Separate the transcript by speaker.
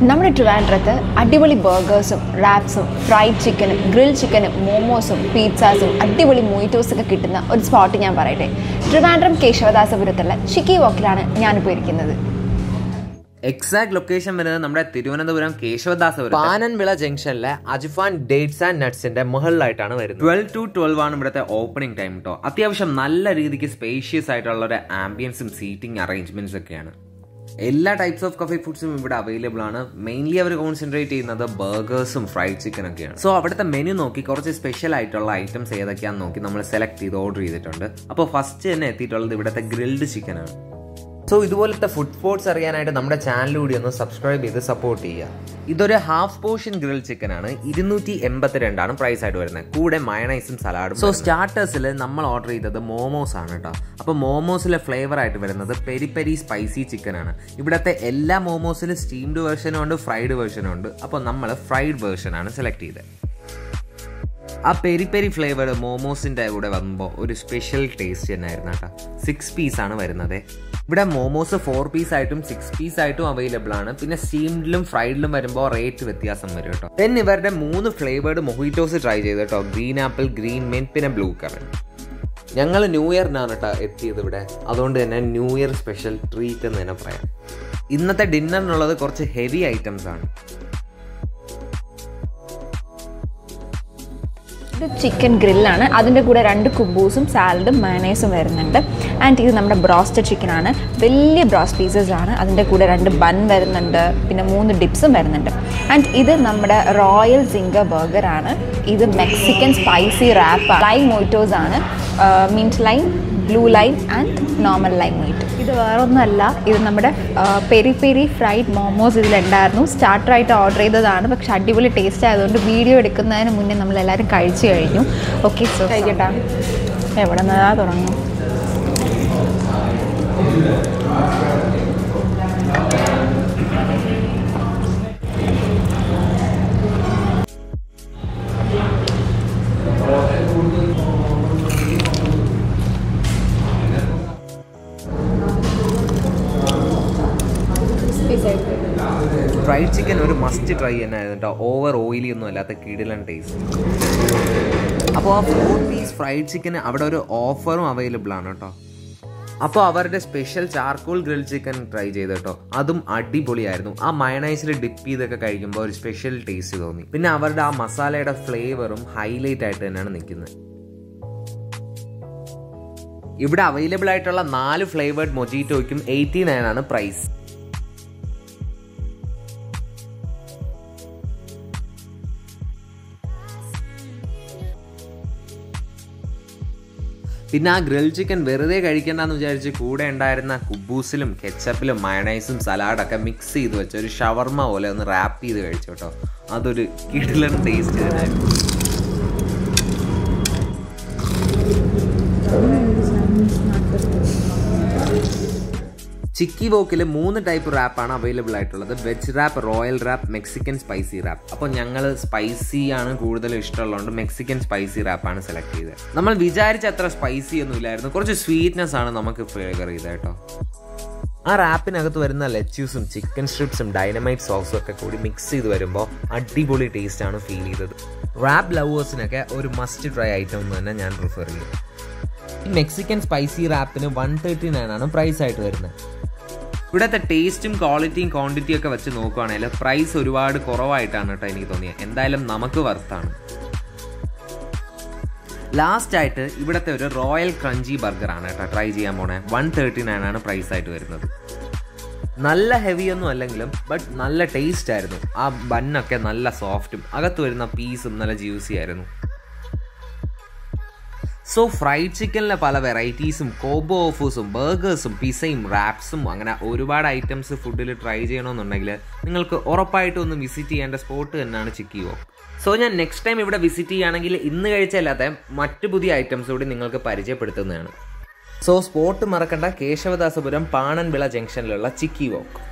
Speaker 1: നമ്മുടെ ട്രിവാൻഡ്രത്ത് അടിപൊളി ബർഗേഴ്സും റാപ്സും ഫ്രൈഡ് ചിക്കനും ഗ്രിൽ ചിക്കനും മോമോസും പിസ്സാസും അടിപൊളി മൊയ്റ്റോസും ഒക്കെ കിട്ടുന്ന ഒരു സ്പോട്ട് ഞാൻ പറയട്ടെ ട്രിവാൻഡ്രം കേശവദാസപുരത്തുള്ള ചിക്കി വോക്കിലാണ് ഞാനിപ്പോൾ ഇരിക്കുന്നത്
Speaker 2: എക്സാക്ട് ലൊക്കേഷൻ വരുന്നത് നമ്മുടെ തിരുവനന്തപുരം കേശവദാസപുരം
Speaker 3: പാനൻവിള ജംഗ്ഷനിലെ അജ്ഫാൻ ഡേറ്റ്സ് ആൻഡ് നട്ട്സിന്റെ മുകളിലായിട്ടാണ് വരുന്നത്
Speaker 2: ട്വൽവ് ടു ട്വൽവ് ആണ് ഇവിടുത്തെ ഓപ്പണിംഗ് ടൈം കേട്ടോ അത്യാവശ്യം നല്ല രീതിക്ക് സ്പേഷ്യസ് ആയിട്ടുള്ള ഒരു ആംബിയൻസും സീറ്റിംഗ് അറേഞ്ച്മെന്റ്സ് ഒക്കെയാണ് എല്ലാ ടൈപ്സ് ഓഫ് കഫേ ഫുഡ്സും ഇവിടെ അവൈലബിൾ ആണ് മെയിൻലി അവർ കോൺസെൻട്രേറ്റ് ചെയ്യുന്നത് ബർഗേഴ്സും ഫ്രൈഡ് ചിക്കൻ ഒക്കെയാണ് സോ അവിടുത്തെ മെനു നോക്കി കുറച്ച് സ്പെഷ്യൽ ആയിട്ടുള്ള ഐറ്റംസ് ഏതൊക്കെയാണെന്ന് നോക്കി നമ്മൾ സെലക്ട് ചെയ്ത് ഓർഡർ ചെയ്തിട്ടുണ്ട് അപ്പോൾ ഫസ്റ്റ് തന്നെ എത്തിയിട്ടുള്ളത് ഇവിടുത്തെ ഗ്രിൽഡ് ചിക്കൻ ആണ്
Speaker 3: സോ ഇതുപോലത്തെ ഫുഡ് സ്പോർട്സ് അറിയാനായിട്ട് നമ്മുടെ ചാനൽ കൂടി ഒന്ന് സബ്സ്ക്രൈബ് ചെയ്ത് സപ്പോർട്ട് ചെയ്യുക
Speaker 2: ഇതൊരു ഹാഫ് പോർഷൻ ഗ്രിൽ ചിക്കൻ ആണ് ഇരുന്നൂറ്റി എൺപത്തിരണ്ടാണ് പ്രൈസ് ആയിട്ട് വരുന്നത് കൂടെ മയണൈസും സലാഡും സോ സ്റ്റാർട്ടേഴ്സിൽ നമ്മൾ ഓർഡർ ചെയ്തത് മോമോസ് ആണ് കേട്ടോ അപ്പോൾ മോമോസിലെ ഫ്ലേവർ ആയിട്ട് വരുന്നത് പെരി പെരി സ്പൈസി ചിക്കൻ ആണ് ഇവിടുത്തെ എല്ലാ മോമോസിലും സ്റ്റീംഡ് വേർഷനും ഉണ്ട് ഫ്രൈഡ് വേർഷനും ഉണ്ട് അപ്പോൾ നമ്മൾ ഫ്രൈഡ് വേർഷൻ ആണ് സെലക്ട് ചെയ്തത് ആ പെരി പെരി ഫ്ലേവർ മോമോസിൻ്റെ കൂടെ വരുമ്പോൾ ഒരു സ്പെഷ്യൽ ടേസ്റ്റ് തന്നെയായിരുന്നു കേട്ടോ സിക്സ് പീസ് ആണ് വരുന്നത് ഇവിടെ മോമോസ് ഫോർ പീസ് ആയിട്ടും സിക്സ് പീസ് ആയിട്ടും അവൈലബിൾ ആണ് പിന്നെ സ്റ്റീംഡിലും ഫ്രൈഡിലും വരുമ്പോൾ റേറ്റ് വ്യത്യാസം വരും കേട്ടോ ദെൻ ഇവരുടെ മൂന്ന് ഫ്ലേവേർഡ് മൊഹിറ്റോസ് ട്രൈ ചെയ്ത് കേട്ടോ ഗ്രീൻ ആപ്പിൾ ഗ്രീൻ മെൻ പിന്നെ ബ്ലൂ കളർ
Speaker 3: ഞങ്ങൾ ന്യൂ ഇയറിനാണ് കേട്ടോ എത്തിയത് ഇവിടെ അതുകൊണ്ട് തന്നെ ന്യൂ ഇയർ സ്പെഷ്യൽ ട്രീറ്റ് എന്ന് തന്നെ പറയാം
Speaker 2: ഇന്നത്തെ ഡിന്നറിനുള്ളത് കുറച്ച് ഹെവി ഐറ്റംസ് ആണ്
Speaker 1: ഇത് ചിക്കൻ ഗ്രില്ലാണ് അതിൻ്റെ കൂടെ രണ്ട് കുബൂസും സാലഡും മയനൈസും വരുന്നുണ്ട് ആൻഡ് ഇത് നമ്മുടെ ബ്രോസ്റ്റഡ് ചിക്കനാണ് വലിയ ബ്രോസ്റ്റ് പീസസ് ആണ് അതിൻ്റെ കൂടെ രണ്ട് ബൺ വരുന്നുണ്ട് പിന്നെ മൂന്ന് ഡിപ്സും വരുന്നുണ്ട് ആൻഡ് ഇത് നമ്മുടെ റോയൽ സിംഗർ ബർഗറാണ് ഇത് Mexican spicy wrap lime mojitos ആണ് means lime blue lime and normal lime mojito ഇത് വേറൊന്നുമല്ല ഇത് നമ്മുടെ പെരി പെരി ഫ്രൈഡ് മോമോസ് ഇതിലുണ്ടായിരുന്നു സ്റ്റാർട്ടറായിട്ട് ഓർഡർ ചെയ്തതാണ് പക്ഷെ അടിപൊളി ടേസ്റ്റ് ആയതുകൊണ്ട് വീഡിയോ എടുക്കുന്നതിന് മുന്നേ നമ്മൾ എല്ലാവരും കഴിച്ചു കഴിഞ്ഞു ഓക്കെ സോ കഴിക്കട്ടാ എവിടെ നിന്നാ തുടങ്ങും
Speaker 2: ഫ്രൈഡ് ചിക്കൻ ഒരു മസ്റ്റ് ട്രൈ തന്നെയായിരുന്നു കേട്ടോ ഓവർ ഓയിലി ഒന്നും അല്ലാത്ത കിടിലൻ ടേസ്റ്റ് അപ്പോൾ ആ ഫോർ പീസ് ഫ്രൈഡ് ചിക്കന് അവിടെ ഒരു ഓഫറും അവൈലബിൾ ആണ് കേട്ടോ അപ്പോൾ അവരുടെ special charcoal grill chicken try ചെയ്ത് കേട്ടോ അതും അടിപൊളിയായിരുന്നു ആ മയണൈസിൽ ഡിപ്പ് ചെയ്തൊക്കെ കഴിക്കുമ്പോൾ ഒരു സ്പെഷ്യൽ ടേസ്റ്റ് തോന്നി പിന്നെ അവരുടെ ആ മസാലയുടെ ഫ്ലേവറും ഹൈലൈറ്റ് ആയിട്ട് തന്നെയാണ് നിൽക്കുന്നത് ഇവിടെ അവൈലബിൾ ആയിട്ടുള്ള നാല് ഫ്ലേവേർഡ് മൊജീറ്റോയ്ക്കും എയ്റ്റി നയൻ ആണ് പ്രൈസ് പിന്നെ ആ ഗ്രിൽ ചിക്കൻ വെറുതെ കഴിക്കണ്ടെന്ന് വിചാരിച്ച് കൂടെ ഉണ്ടായിരുന്ന കുബൂസിലും കെച്ചപ്പിലും മയണൈസും സലാഡൊക്കെ മിക്സ് ചെയ്ത് വെച്ച് ഒരു ഷവർമ പോലെ ഒന്ന് റാപ്പ് ചെയ്ത് കഴിച്ചു കേട്ടോ അതൊരു കിടിലൻ ടേസ്റ്റ് തന്നെയായിരുന്നു ചിക്കി വോക്കിൽ മൂന്ന് ടൈപ്പ് റാപ്പാണ് അവൈലബിൾ ആയിട്ടുള്ളത് veg wrap royal wrap Mexican spicy wrap അപ്പോൾ ഞങ്ങൾ സ്പൈസി ആണ് കൂടുതൽ ഇഷ്ടമുള്ളതുകൊണ്ട് മെക്സിക്കൻ സ്പൈസി റാപ്പാണ് സെലക്ട് ചെയ്തത് നമ്മൾ വിചാരിച്ച അത്ര സ്പൈസി ഒന്നും ഇല്ലായിരുന്നു കുറച്ച് സ്വീറ്റ്നെസ് ആണ് നമുക്ക് ഫേവർ ചെയ്തത് കേട്ടോ ആ റാപ്പിനകത്ത് വരുന്ന ലെറ്റ്യൂസും ചിക്കൻ സ്ട്രിപ്സും ഡൈനമൈറ്റ് സോസും ഒക്കെ കൂടി മിക്സ് ചെയ്ത് വരുമ്പോൾ അടിപൊളി ടേസ്റ്റ് ആണ് ഫീൽ ചെയ്തത് റാപ്പ് ലവേഴ്സിനൊക്കെ ഒരു മസ്റ്റ് ട്രൈ ഐറ്റം എന്ന് തന്നെ ഞാൻ പ്രിഫർ ചെയ്യും ഈ മെക്സിക്കൻ സ്പൈസി റാപ്പിന് വൺ തേർട്ടി നയൻ ആണ് പ്രൈസ് ആയിട്ട് വരുന്നത് ഇവിടുത്തെ ടേസ്റ്റും ക്വാളിറ്റിയും ക്വാണ്ടിറ്റിയും ഒക്കെ വെച്ച് നോക്കുകയാണെങ്കിൽ പ്രൈസ് ഒരുപാട് കുറവായിട്ടാണ് കേട്ടോ എനിക്ക് തോന്നിയത് എന്തായാലും നമുക്ക് വർത്താണ് ലാസ്റ്റ് ആയിട്ട് ഇവിടുത്തെ ഒരു റോയൽ ക്രഞ്ചി ബർഗർ ആണ് കേട്ടോ ട്രൈ ചെയ്യാൻ പോണേ വൺ തേർട്ടി നയൻ ആണ് പ്രൈസ് ആയിട്ട് വരുന്നത് നല്ല ഹെവി ഒന്നും അല്ലെങ്കിലും ബട്ട് നല്ല ടേസ്റ്റ് ആയിരുന്നു ആ ബണ്ണൊക്കെ നല്ല സോഫ്റ്റും അകത്ത് വരുന്ന പീസും നല്ല ജ്യൂസി ആയിരുന്നു സോ ഫ്രൈഡ് ചിക്കനിലെ പല വെറൈറ്റീസും കോബോ ഓഫേഴ്സും ബർഗേഴ്സും പിസയും റാപ്സും അങ്ങനെ ഒരുപാട് ഐറ്റംസ് ഫുഡിൽ ട്രൈ ചെയ്യണമെന്നുണ്ടെങ്കിൽ നിങ്ങൾക്ക് ഉറപ്പായിട്ടും ഒന്ന് വിസിറ്റ് ചെയ്യേണ്ട സ്പോട്ട് തന്നെയാണ് ചിക്കി വോക്ക് സോ ഞാൻ നെക്സ്റ്റ് ടൈം ഇവിടെ വിസിറ്റ് ചെയ്യുകയാണെങ്കിൽ ഇന്ന് കഴിച്ചല്ലാത്ത മറ്റു പുതിയ ഐറ്റംസ് കൂടി നിങ്ങൾക്ക് പരിചയപ്പെടുത്തുന്നതാണ് സോ സ്പോട്ട് മറക്കണ്ട കേശവദാസപുരം പാണൻവിള ജംഗ്ഷനിലുള്ള ചിക്കി വോക്ക്